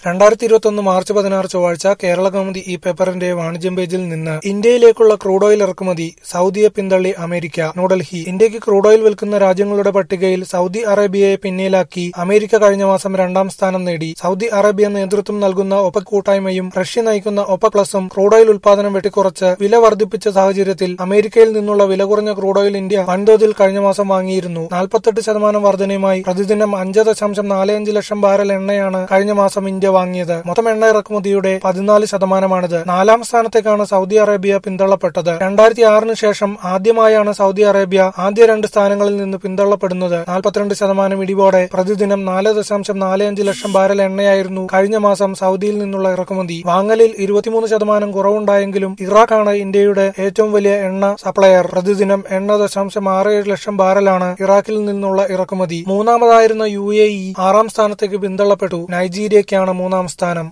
രണ്ടായിരത്തി ഇരുപത്തൊന്ന് മാർച്ച് പതിനാറ് ചൊവ്വാഴ്ച കേരള കൗമുദി ഈ പേപ്പറിന്റെ വാണിജ്യം പേജിൽ നിന്ന് ഇന്ത്യയിലേക്കുള്ള ക്രൂഡ് ഓയിൽ ഇറക്കുമതി സൗദിയെ പിന്തള്ളി അമേരിക്ക ന്യൂഡൽഹി ഇന്ത്യക്ക് ക്രൂഡ് ഓയിൽ വിൽക്കുന്ന രാജ്യങ്ങളുടെ പട്ടികയിൽ സൗദി അറേബ്യയെ പിന്നിലാക്കി അമേരിക്ക കഴിഞ്ഞ മാസം രണ്ടാം സ്ഥാനം നേടി സൗദി അറേബ്യ നേതൃത്വം നൽകുന്ന ഒപക് കൂട്ടായ്മയും റഷ്യ നയിക്കുന്ന ഒപക് പ്ലസും ക്രൂഡ് ഓയിൽ ഉൽപാദനം വെട്ടിക്കുറച്ച് വില വർദ്ധിപ്പിച്ച സാഹചര്യത്തിൽ അമേരിക്കയിൽ നിന്നുള്ള വില കുറഞ്ഞ ക്രൂഡ് ഓയിൽ ഇന്ത്യ വൻതോതിൽ കഴിഞ്ഞ മാസം വാങ്ങിയിരുന്നു നാൽപ്പത്തെട്ട് ശതമാനം വർധനയുമായി പ്രതിദിനം അഞ്ച് ദശാംശം നാല് അഞ്ച് ലക്ഷം ബാരൽ എണ്ണയാണ് കഴിഞ്ഞ മാസം ഇന്ത്യ വാങ്ങിയത് മൊത്തം എണ്ണ ഇറക്കുമതിയുടെ പതിനാല് ശതമാനമാണിത് നാലാം സ്ഥാനത്തേക്കാണ് സൗദി അറേബ്യ പിന്തള്ളപ്പെട്ടത് രണ്ടായിരത്തി ആറിന് ശേഷം ആദ്യമായാണ് സൗദി അറേബ്യ ആദ്യ രണ്ട് സ്ഥാനങ്ങളിൽ നിന്ന് പിന്തള്ളപ്പെടുന്നത് നാൽപ്പത്തിരണ്ട് ശതമാനം ഇടിവോടെ പ്രതിദിനം നാല് ദശാംശം നാല് അഞ്ച് ലക്ഷം ബാരൽ എണ്ണയായിരുന്നു കഴിഞ്ഞ മാസം സൗദിയിൽ നിന്നുള്ള ഇറക്കുമതി വാങ്ങലിൽ ഇരുപത്തിമൂന്ന് ശതമാനം കുറവുണ്ടായെങ്കിലും ഇറാഖാണ് ഇന്ത്യയുടെ ഏറ്റവും വലിയ എണ്ണ സപ്ലയർ പ്രതിദിനം എണ്ണ ദശാംശം ആറ് ഏഴ് ലക്ഷം ബാരലാണ് ഇറാഖിൽ നിന്നുള്ള ഇറക്കുമതി മൂന്നാമതായിരുന്ന യു എ ഇ ആറാം സ്ഥാനത്തേക്ക് പിന്തള്ളപ്പെട്ടു നൈജീരിയയ്ക്കാണ് മൂന്നാം സ്ഥാനം